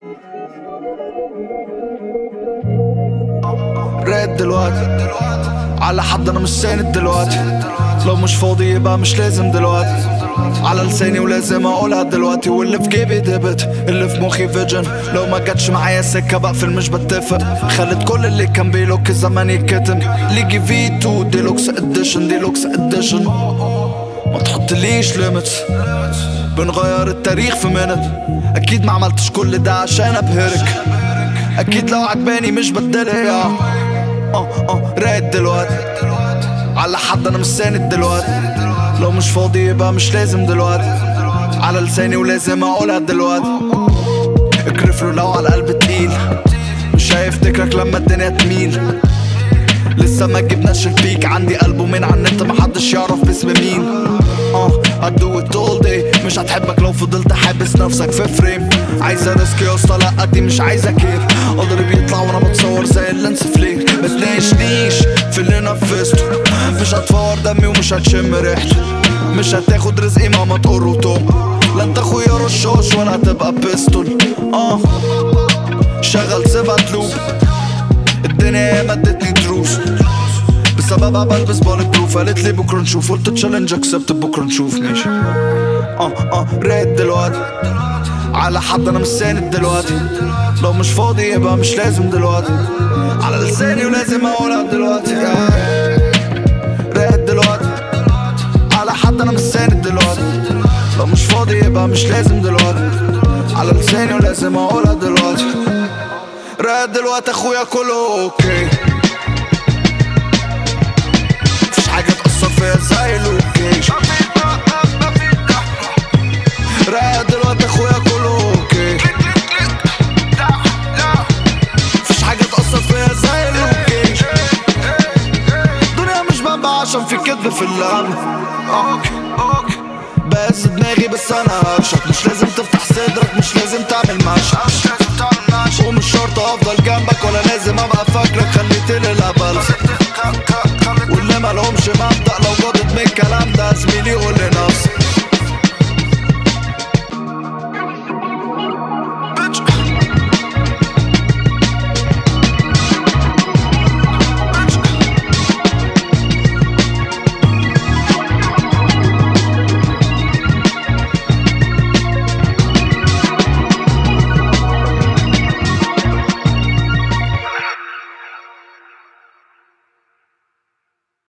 راد دلوقتي على حد انا مش ساند دلوقتي لو مش فاضي يبقى مش لازم دلوقتي على لساني ولازم اقولها دلوقتي واللي في جيبي دبت اللي في مخي فيجن لو ما جاتش معايا سكه بقفل مش بتفق خلت كل اللي كان بيلوك الزمان يتكتم ليجي فيتو ديلوكس اديشن ديلوكس اديشن ما تحطليش ليميتس بنغير التاريخ في منت اكيد ما عملتش كل ده عشان ابهرك اكيد لو عجباني مش بدلها اه اه رايد دلوقتي على حد انا مش ساند دلوقتي لو مش فاضي يبقى مش لازم دلوقتي على لساني ولازم اقولها دلوقتي اكرف له لو على القلب تقيل مش هيفتكرك لما الدنيا تميل لسه ما جبناش البيك عندي ألبومين على النت محدش يعرف باسم مين اه I do it all day مش هتحبك لو فضلت حابس نفسك في فريم عايزة ريسك يا اسطى لا دي مش عايزة كير قدري بيطلع وانا بتصور زي اللينس فلير ما تناقشنيش في اللي نفذته مش هتفور دمي ومش هتشم ريحته مش هتاخد رزقي ماما تقر وتوم لا انت اخويا رشاش ولا هتبقى بيستول اه شغل سيبها تلوب الدنيا ما ادتني دروس بسببها بلبس بالك بروف قالت لي بكره نشوف قلت تشالنج اكسبت بكره نشوف ماشي اه اه ريد دلوقتي على حد انا مش ساند دلوقتي لو مش فاضي يبقى مش لازم دلوقتي على لساني ولازم اقولها دلوقتي ريد دلوقتي على حد انا مش ساند دلوقتي لو مش فاضي يبقى مش لازم دلوقتي على لساني ولازم اقولها دلوقتي راد دلوقتي اخويا كله اوكي مفيش حاجة تأثر فيا زي اللوكيشن راد دلوقتي اخويا كله اوكي مفيش حاجة تأثر فيا زي اللوكيشن الدنيا مش بابا عشان في كذب في اللعب اوكي اوكي بس دماغي بس انا هرشك مش لازم تفتح صدرك مش لازم تعمل مشهد ومش شرط افضل جنبك ولا لازم